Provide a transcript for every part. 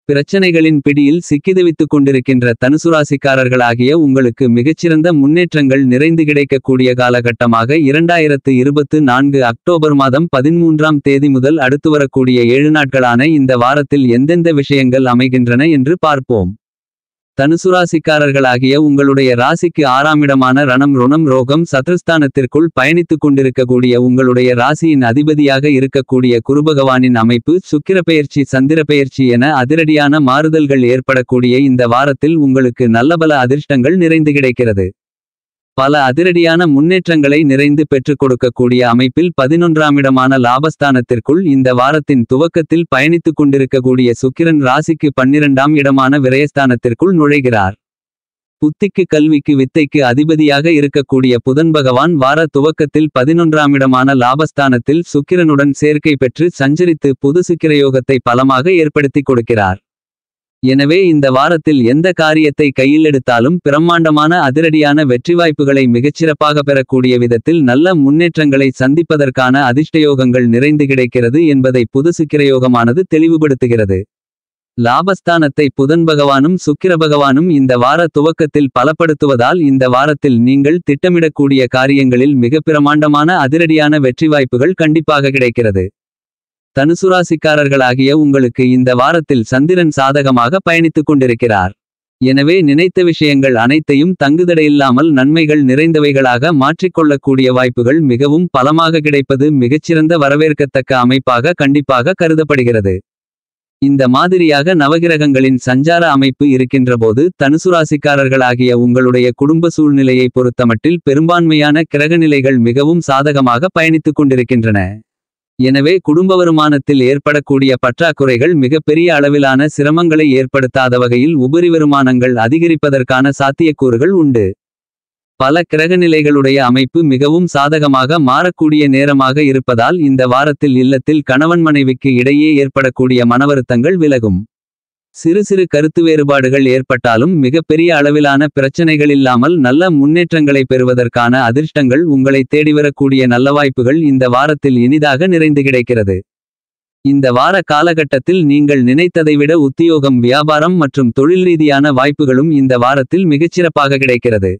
பிரச்சனைகளின் பிடியில் சிக்கிதவித்துக் கொண்டிருக்கின்ற தனுசுராசிக்காரர்களாகிய உங்களுக்கு மிகச்சிறந்த முன்னேற்றங்கள் நிறைந்து கிடைக்கக்கூடிய காலகட்டமாக இரண்டாயிரத்து இருபத்து நான்கு அக்டோபர் மாதம் பதிமூன்றாம் தேதி முதல் அடுத்து வரக்கூடிய ஏழு நாட்களான இந்த வாரத்தில் எந்தெந்த விஷயங்கள் அமைகின்றன என்று பார்ப்போம் தனுசுராசிக்காரர்களாகிய உங்களுடைய ராசிக்கு ஆறாமிடமான ரணம் ருணம் ரோகம் சத்ருஸ்தானத்திற்குள் பயணித்துக் கொண்டிருக்கக்கூடிய உங்களுடைய ராசியின் அதிபதியாக இருக்கக்கூடிய குருபகவானின் அமைப்பு சுக்கிரப்பெயர்ச்சி சந்திரப்பெயர்ச்சி என அதிரடியான மாறுதல்கள் ஏற்படக்கூடிய இந்த வாரத்தில் உங்களுக்கு நல்லபல அதிர்ஷ்டங்கள் நிறைந்து கிடைக்கிறது பல அதிரடியான முன்னேற்றங்களை நிறைந்து பெற்றுக் கொடுக்கக்கூடிய அமைப்பில் பதினொன்றாமிடமான லாபஸ்தானத்திற்குள் இந்த வாரத்தின் துவக்கத்தில் பயணித்துக் கொண்டிருக்கக்கூடிய சுக்கிரன் ராசிக்கு பன்னிரண்டாம் இடமான விரயஸ்தானத்திற்குள் நுழைகிறார் புத்திக்கு கல்விக்கு வித்தைக்கு அதிபதியாக இருக்கக்கூடிய புதன் பகவான் வார துவக்கத்தில் பதினொன்றாமிடமான லாபஸ்தானத்தில் சுக்கிரனுடன் சேர்க்கை பெற்று சஞ்சரித்து புது சுக்கிரயோகத்தை பலமாக ஏற்படுத்திக் கொடுக்கிறார் எனவே இந்த வாரத்தில் எந்த காரியத்தை கையில் எடுத்தாலும் பிரம்மாண்டமான அதிரடியான வெற்றி வாய்ப்புகளை மிகச்சிறப்பாக பெறக்கூடிய விதத்தில் நல்ல முன்னேற்றங்களை சந்திப்பதற்கான அதிர்ஷ்டயோகங்கள் நிறைந்து கிடைக்கிறது என்பதை புது சுக்கிரயோகமானது தெளிவுபடுத்துகிறது லாபஸ்தானத்தை புதன் பகவானும் சுக்கிர பகவானும் இந்த வார துவக்கத்தில் பலப்படுத்துவதால் இந்த வாரத்தில் நீங்கள் திட்டமிடக்கூடிய காரியங்களில் மிக பிரமாண்டமான அதிரடியான வெற்றி வாய்ப்புகள் கண்டிப்பாக கிடைக்கிறது தனுசுராசிக்காரர்களாகிய உங்களுக்கு இந்த வாரத்தில் சந்திரன் சாதகமாக பயணித்துக் கொண்டிருக்கிறார் எனவே நினைத்த விஷயங்கள் அனைத்தையும் தங்குதடையில்லாமல் நன்மைகள் நிறைந்தவைகளாக மாற்றிக்கொள்ளக்கூடிய வாய்ப்புகள் மிகவும் பலமாக கிடைப்பது மிகச்சிறந்த வரவேற்கத்தக்க அமைப்பாக கண்டிப்பாக கருதப்படுகிறது இந்த மாதிரியாக நவகிரகங்களின் சஞ்சார அமைப்பு இருக்கின்றபோது தனுசுராசிக்காரர்களாகிய உங்களுடைய குடும்ப சூழ்நிலையை பொறுத்தமட்டில் பெரும்பான்மையான கிரகநிலைகள் மிகவும் சாதகமாக பயணித்துக் கொண்டிருக்கின்றன எனவே குடும்ப வருமானத்தில் ஏற்படக்கூடிய பற்றாக்குறைகள் மிகப்பெரிய அளவிலான சிரமங்களை ஏற்படுத்தாத வகையில் உபரி வருமானங்கள் அதிகரிப்பதற்கான சாத்தியக்கூறுகள் உண்டு பல கிரகநிலைகளுடைய அமைப்பு மிகவும் சாதகமாக மாறக்கூடிய நேரமாக இருப்பதால் இந்த வாரத்தில் இல்லத்தில் கணவன் மனைவிக்கு இடையே ஏற்படக்கூடிய மனவருத்தங்கள் விலகும் சிறு சிறு கருத்து வேறுபாடுகள் ஏற்பட்டாலும் மிகப்பெரிய அளவிலான பிரச்சனைகள் இல்லாமல் நல்ல முன்னேற்றங்களை பெறுவதற்கான அதிர்ஷ்டங்கள் உங்களை தேடிவரக்கூடிய நல்ல வாய்ப்புகள் இந்த வாரத்தில் இனிதாக நிறைந்து கிடைக்கிறது இந்த வார காலகட்டத்தில் நீங்கள் நினைத்ததை விட உத்தியோகம் வியாபாரம் மற்றும் தொழில் ரீதியான வாய்ப்புகளும் இந்த வாரத்தில் மிகச்சிறப்பாக கிடைக்கிறது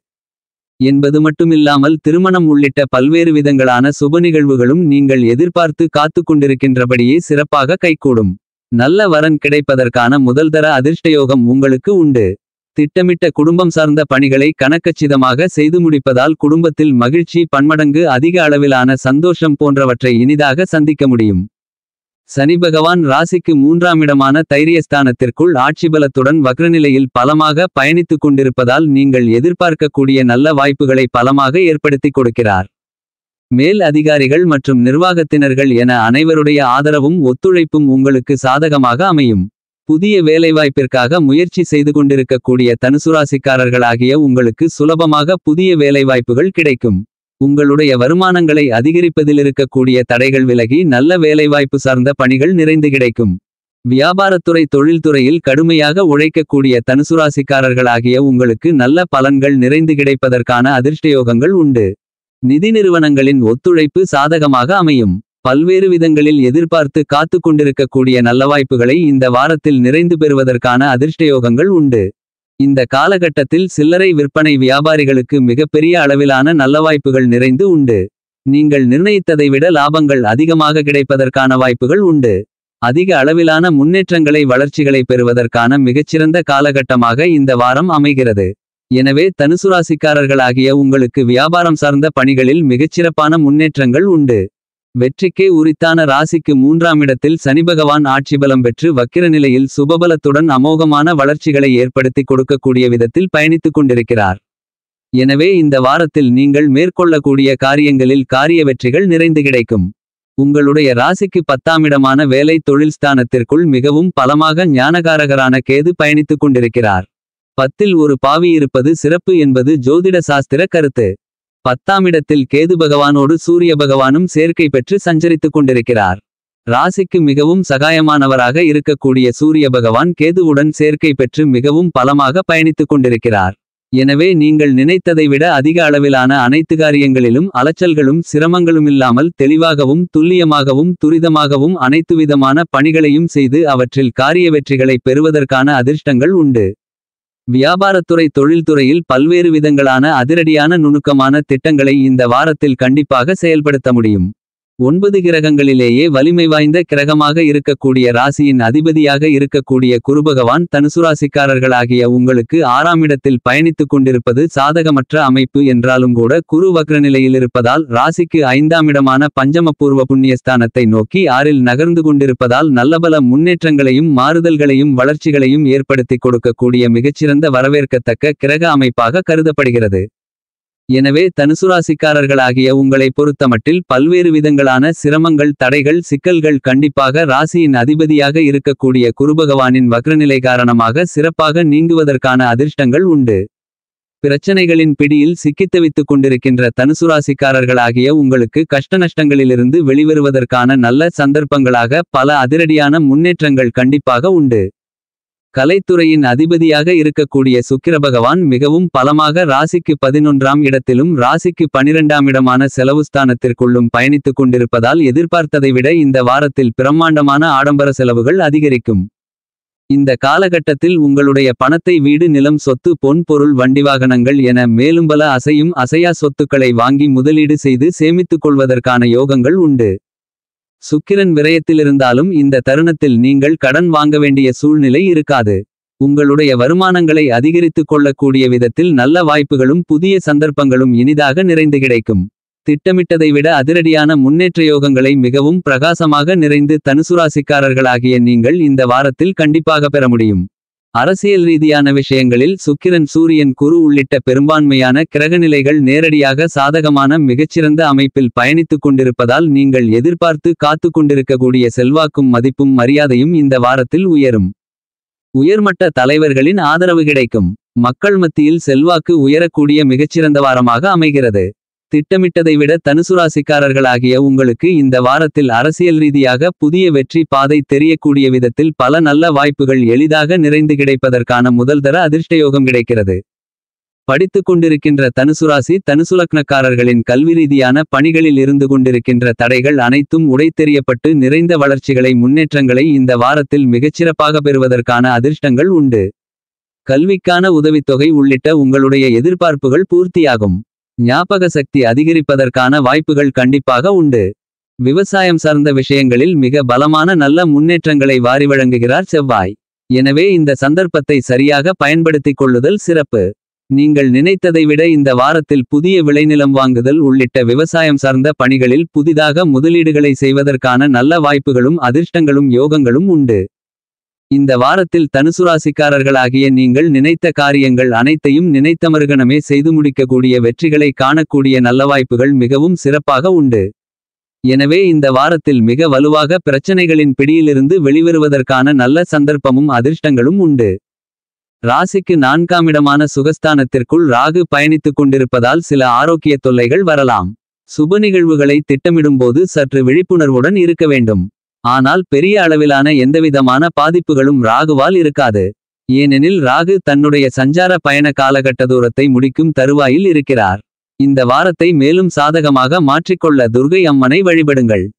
என்பது மட்டுமில்லாமல் திருமணம் உள்ளிட்ட பல்வேறு விதங்களான சுப நிகழ்வுகளும் நீங்கள் எதிர்பார்த்து காத்து கொண்டிருக்கின்றபடியே சிறப்பாக கைகூடும் நல்ல வரன் கிடைப்பதற்கான முதல்தர அதிர்ஷ்டயோகம் உங்களுக்கு உண்டு திட்டமிட்ட குடும்பம் சார்ந்த பணிகளை கணக்கச்சிதமாக செய்து முடிப்பதால் குடும்பத்தில் மகிழ்ச்சி பன்மடங்கு அதிக அளவிலான சந்தோஷம் போன்றவற்றை இனிதாக சந்திக்க முடியும் சனி பகவான் ராசிக்கு மூன்றாம் இடமான தைரியஸ்தானத்திற்குள் ஆட்சிபலத்துடன் வக்ரநிலையில் பலமாக பயணித்துக் கொண்டிருப்பதால் நீங்கள் எதிர்பார்க்கக்கூடிய நல்ல வாய்ப்புகளை பலமாக ஏற்படுத்திக் கொடுக்கிறார் மேல் அதிகாரிகள் மற்றும் நிர்வாகத்தினர்கள் என அனைவருடைய ஆதரவும் ஒத்துழைப்பும் உங்களுக்கு சாதகமாக அமையும் புதிய வேலைவாய்ப்பிற்காக முயற்சி செய்து கொண்டிருக்கக்கூடிய தனுசுராசிக்காரர்களாகிய உங்களுக்கு சுலபமாக புதிய வேலைவாய்ப்புகள் கிடைக்கும் உங்களுடைய வருமானங்களை அதிகரிப்பதில் இருக்கக்கூடிய தடைகள் விலகி நல்ல வேலைவாய்ப்பு சார்ந்த பணிகள் நிறைந்து கிடைக்கும் வியாபாரத்துறை தொழில்துறையில் கடுமையாக உழைக்கக்கூடிய தனுசுராசிக்காரர்களாகிய உங்களுக்கு நல்ல பலன்கள் நிறைந்து கிடைப்பதற்கான அதிர்ஷ்டயோகங்கள் உண்டு நிதி நிறுவனங்களின் ஒத்துழைப்பு சாதகமாக அமையும் பல்வேறு விதங்களில் எதிர்பார்த்து காத்து கொண்டிருக்கக்கூடிய நல்ல வாய்ப்புகளை இந்த வாரத்தில் நிறைந்து பெறுவதற்கான அதிர்ஷ்டயோகங்கள் உண்டு இந்த காலகட்டத்தில் சில்லறை விற்பனை வியாபாரிகளுக்கு மிகப்பெரிய அளவிலான நல்ல வாய்ப்புகள் நிறைந்து உண்டு நீங்கள் நிர்ணயித்ததை விட லாபங்கள் அதிகமாக கிடைப்பதற்கான வாய்ப்புகள் உண்டு அதிக அளவிலான முன்னேற்றங்களை வளர்ச்சிகளை பெறுவதற்கான மிகச்சிறந்த காலகட்டமாக இந்த வாரம் அமைகிறது எனவே தனுசுராசிக்காரர்களாகிய உங்களுக்கு வியாபாரம் சார்ந்த பணிகளில் மிகச்சிறப்பான முன்னேற்றங்கள் உண்டு வெற்றிக்கே உரித்தான ராசிக்கு மூன்றாம் இடத்தில் சனிபகவான் ஆட்சிபலம் பெற்று வக்கிர நிலையில் சுபபலத்துடன் அமோகமான வளர்ச்சிகளை ஏற்படுத்தி கொடுக்கக்கூடிய விதத்தில் பயணித்துக் கொண்டிருக்கிறார் எனவே இந்த வாரத்தில் நீங்கள் மேற்கொள்ளக்கூடிய காரியங்களில் காரிய வெற்றிகள் நிறைந்து கிடைக்கும் உங்களுடைய ராசிக்கு பத்தாமிடமான வேலை தொழில் ஸ்தானத்திற்குள் மிகவும் பலமாக ஞானகாரகரான கேது பயணித்துக் கொண்டிருக்கிறார் பத்தில் ஒரு பாவி இருப்பது சிறப்பு என்பது ஜோதிட சாஸ்திர கருத்து பத்தாமிடத்தில் கேது பகவானோடு சூரிய பகவானும் சேர்க்கை பெற்று சஞ்சரித்துக் கொண்டிருக்கிறார் ராசிக்கு மிகவும் சகாயமானவராக இருக்கக்கூடிய சூரிய பகவான் கேதுவுடன் சேர்க்கை பெற்று மிகவும் பலமாக பயணித்துக் கொண்டிருக்கிறார் எனவே நீங்கள் நினைத்ததை விட அதிக அளவிலான அனைத்து காரியங்களிலும் அலைச்சல்களும் சிரமங்களுமில்லாமல் தெளிவாகவும் துல்லியமாகவும் துரிதமாகவும் அனைத்து விதமான பணிகளையும் செய்து அவற்றில் காரிய வெற்றிகளை பெறுவதற்கான அதிர்ஷ்டங்கள் உண்டு வியாபாரத்துறை தொழில்துறையில் பல்வேறு விதங்களான அதிரடியான நுணுக்கமான திட்டங்களை இந்த வாரத்தில் கண்டிப்பாக செயல்படுத்த முடியும் ஒன்பது கிரகங்களிலேயே வலிமை வாய்ந்த கிரகமாக இருக்கக்கூடிய ராசியின் அதிபதியாக இருக்கக்கூடிய குருபகவான் தனுசுராசிக்காரர்களாகிய உங்களுக்கு ஆறாம் இடத்தில் பயணித்துக் கொண்டிருப்பது சாதகமற்ற அமைப்பு என்றாலும் கூட குரு வக்ரநிலையில் இருப்பதால் ராசிக்கு ஐந்தாம் இடமான பஞ்சமபூர்வ புண்ணியஸ்தானத்தை நோக்கி ஆறில் நகர்ந்து கொண்டிருப்பதால் நல்லபல முன்னேற்றங்களையும் மாறுதல்களையும் வளர்ச்சிகளையும் ஏற்படுத்திக் கொடுக்கக்கூடிய மிகச்சிறந்த வரவேற்கத்தக்க கிரக அமைப்பாக கருதப்படுகிறது எனவே தனுசுராசிக்காரர்களாகிய உங்களை பொறுத்தமட்டில் பல்வேறு விதங்களான சிரமங்கள் தடைகள் சிக்கல்கள் கண்டிப்பாக ராசியின் அதிபதியாக இருக்கக்கூடிய குருபகவானின் வக்ரநிலை காரணமாக சிறப்பாக நீங்குவதற்கான அதிர்ஷ்டங்கள் உண்டு பிரச்சனைகளின் பிடியில் சிக்கித்தவித்துக் கொண்டிருக்கின்ற தனுசுராசிக்காரர்களாகிய உங்களுக்கு கஷ்டநஷ்டங்களிலிருந்து வெளிவருவதற்கான நல்ல சந்தர்ப்பங்களாக பல அதிரடியான முன்னேற்றங்கள் கண்டிப்பாக உண்டு கலைத்துறையின் அதிபதியாக இருக்கக்கூடிய சுக்கிர பகவான் மிகவும் பலமாக ராசிக்கு பதினொன்றாம் இடத்திலும் ராசிக்கு பனிரெண்டாம் இடமான செலவுஸ்தானத்திற்குள்ளும் பயணித்துக் கொண்டிருப்பதால் எதிர்பார்த்ததை விட இந்த வாரத்தில் பிரம்மாண்டமான ஆடம்பர செலவுகள் அதிகரிக்கும் இந்த காலகட்டத்தில் உங்களுடைய பணத்தை வீடு நிலம் சொத்து பொன் பொருள் வண்டி வாகனங்கள் என மேலும் பல அசையும் அசையா சொத்துக்களை வாங்கி முதலீடு செய்து சேமித்துக் கொள்வதற்கான யோகங்கள் உண்டு சுக்கிரன் விரயத்திலிருந்தாலும் இந்த தருணத்தில் நீங்கள் கடன் வாங்க வேண்டிய சூழ்நிலை இருக்காது உங்களுடைய வருமானங்களை அதிகரித்துக் கொள்ளக்கூடிய விதத்தில் நல்ல வாய்ப்புகளும் புதிய சந்தர்ப்பங்களும் இனிதாக நிறைந்து கிடைக்கும் திட்டமிட்டதை விட அதிரடியான முன்னேற்ற யோகங்களை மிகவும் பிரகாசமாக நிறைந்து தனுசுராசிக்காரர்களாகிய நீங்கள் இந்த வாரத்தில் கண்டிப்பாக பெற முடியும் அரசியல் ரீதியான விஷயங்களில் சுக்கிரன் சூரியன் குரு உள்ளிட்ட பெரும்பான்மையான கிரகநிலைகள் நேரடியாக சாதகமான மிகச்சிறந்த அமைப்பில் பயணித்துக் கொண்டிருப்பதால் நீங்கள் எதிர்பார்த்து காத்து கொண்டிருக்கக்கூடிய செல்வாக்கும் மதிப்பும் மரியாதையும் இந்த வாரத்தில் உயரும் உயர்மட்ட தலைவர்களின் ஆதரவு கிடைக்கும் மக்கள் மத்தியில் செல்வாக்கு உயரக்கூடிய மிகச்சிறந்த வாரமாக அமைகிறது திட்டமிட்டதை விட தனுசுராசிக்காரர்களாகிய உங்களுக்கு இந்த வாரத்தில் அரசியல் ரீதியாக புதிய வெற்றி பாதை தெரியக்கூடிய விதத்தில் பல நல்ல வாய்ப்புகள் எளிதாக நிறைந்து கிடைப்பதற்கான முதல்தர அதிர்ஷ்டயோகம் கிடைக்கிறது படித்துக் கொண்டிருக்கின்ற தனுசுராசி தனுசுலக்னக்காரர்களின் கல்வி ரீதியான பணிகளில் இருந்து கொண்டிருக்கின்ற தடைகள் அனைத்தும் உடைத்தெறியப்பட்டு நிறைந்த வளர்ச்சிகளை முன்னேற்றங்களை இந்த வாரத்தில் மிகச்சிறப்பாக பெறுவதற்கான அதிர்ஷ்டங்கள் உண்டு கல்விக்கான உதவித்தொகை உள்ளிட்ட உங்களுடைய எதிர்பார்ப்புகள் பூர்த்தியாகும் ஞாபக சக்தி அதிகரிப்பதற்கான வாய்ப்புகள் கண்டிப்பாக உண்டு விவசாயம் சார்ந்த விஷயங்களில் மிக பலமான நல்ல முன்னேற்றங்களை வாரி வழங்குகிறார் செவ்வாய் எனவே இந்த சந்தர்ப்பத்தை சரியாக பயன்படுத்திக் கொள்ளுதல் சிறப்பு நீங்கள் நினைத்ததை விட இந்த வாரத்தில் புதிய விளைநிலம் வாங்குதல் உள்ளிட்ட விவசாயம் சார்ந்த பணிகளில் புதிதாக முதலீடுகளை செய்வதற்கான நல்ல வாய்ப்புகளும் அதிர்ஷ்டங்களும் யோகங்களும் உண்டு இந்த வாரத்தில் தனுசுராசிக்காரர்களாகிய நீங்கள் நினைத்த காரியங்கள் அனைத்தையும் நினைத்தமருகணமே செய்து முடிக்கக்கூடிய வெற்றிகளை காணக்கூடிய நல்ல வாய்ப்புகள் மிகவும் சிறப்பாக உண்டு எனவே இந்த வாரத்தில் மிக வலுவாக பிரச்சனைகளின் பிடியிலிருந்து வெளிவருவதற்கான நல்ல சந்தர்ப்பமும் அதிர்ஷ்டங்களும் உண்டு ராசிக்கு நான்காம் இடமான சுகஸ்தானத்திற்குள் ராகு பயணித்துக் கொண்டிருப்பதால் சில ஆரோக்கிய தொல்லைகள் வரலாம் சுப நிகழ்வுகளை திட்டமிடும்போது சற்று விழிப்புணர்வுடன் இருக்க வேண்டும் ஆனால் பெரிய அளவிலான எந்தவிதமான பாதிப்புகளும் ராகுவால் இருக்காது ஏனெனில் ராகு தன்னுடைய சஞ்சார பயண காலகட்ட தூரத்தை முடிக்கும் தருவாயில் இருக்கிறார் இந்த வாரத்தை மேலும் சாதகமாக மாற்றிக்கொள்ள துர்கை அம்மனை வழிபடுங்கள்